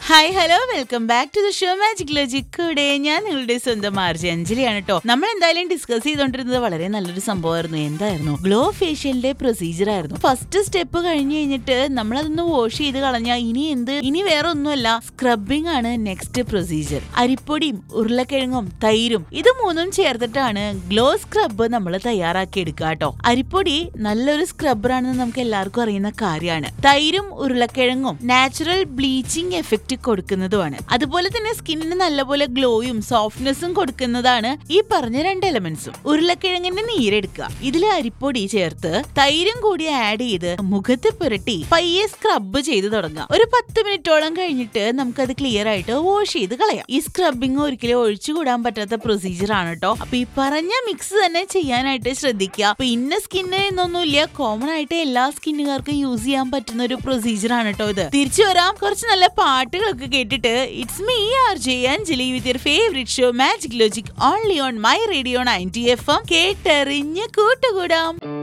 hi hello welcome back to the show magic logic കൂടെ ഞാൻ നിങ്ങളുടെ സ്വന്തം ആർജി അഞ്ജലിയാണ് കേട്ടോ നമ്മൾ എന്തായാലും ഡിസ്കസ് ചെയ്തോണ്ടിരുന്നത് വളരെ നല്ലൊരു സംഭവമായിരുന്നു എന്തായിരുന്നു ഗ്ലോ ഫേഷ്യലിന്റെ പ്രൊസീജിയർ ആയിരുന്നു ഫസ്റ്റ് സ്റ്റെപ്പ് കഴിഞ്ഞ് കഴിഞ്ഞിട്ട് നമ്മൾ അതൊന്ന് വാഷ് ചെയ്ത് കളഞ്ഞാൽ ഇനി എന്ത് ഇനി വേറെ ഒന്നുമല്ല സ്ക്രബിംഗ് ആണ് നെക്സ്റ്റ് പ്രൊസീജിയർ അരിപ്പൊടിയും ഉരുളക്കിഴങ്ങും തൈരും ഇത് മൂന്നും ചേർത്തിട്ടാണ് ഗ്ലോ സ്ക്രബ് നമ്മൾ തയ്യാറാക്കി എടുക്കുക കേട്ടോ അരിപ്പൊടി നല്ലൊരു സ്ക്രബ്ബറാണെന്ന് നമുക്ക് എല്ലാവർക്കും അറിയുന്ന കാര്യമാണ് തൈരും ഉരുളക്കിഴങ്ങും നാച്ചുറൽ ബ്ലീച്ചിങ് എഫക്റ്റ് കൊടുക്കുന്നതുമാണ് അതുപോലെ തന്നെ സ്കിന്നിന് നല്ലപോലെ ഗ്ലോയും സോഫ്റ്റ്നെസ്സും കൊടുക്കുന്നതാണ് ഈ പറഞ്ഞ രണ്ട് എലമെന്റ്സും ഉരുളക്കിഴങ്ങിന്റെ നീരെടുക്കുക ഇതിൽ അരിപ്പൊടി ചേർത്ത് തൈരും കൂടി ആഡ് ചെയ്ത് മുഖത്ത് പുരട്ടി പയ്യെ സ്ക്രബ് ചെയ്ത് തുടങ്ങാം ഒരു പത്ത് മിനിറ്റോളം കഴിഞ്ഞിട്ട് നമുക്കത് ക്ലിയർ ആയിട്ട് വാഷ് ചെയ്ത് കളയാം ഈ സ്ക്രബിങ് ഒരിക്കലും ഒഴിച്ചുകൂടാൻ പറ്റാത്ത പ്രൊസീജിയർ ആണ് കേട്ടോ അപ്പൊ ഈ പറഞ്ഞ മിക്സ് തന്നെ ചെയ്യാനായിട്ട് ശ്രദ്ധിക്കുക അപ്പൊ ഇന്ന സ്കിന്ന് എന്നൊന്നുമില്ല കോമൺ ആയിട്ട് എല്ലാ സ്കിന്നുകാർക്കും യൂസ് ചെയ്യാൻ പറ്റുന്ന ഒരു പ്രൊസീജിയർ ആണ് കേട്ടോ ഇത് തിരിച്ചു വരാം കുറച്ച് നല്ല പാട്ടുകളൊക്കെ കേട്ടിട്ട് it's me R J Anjali with your favourite show magic logic only on my radio ninety F M കേട്ടെറിഞ്ഞ് കൂട്ടുകൂടാം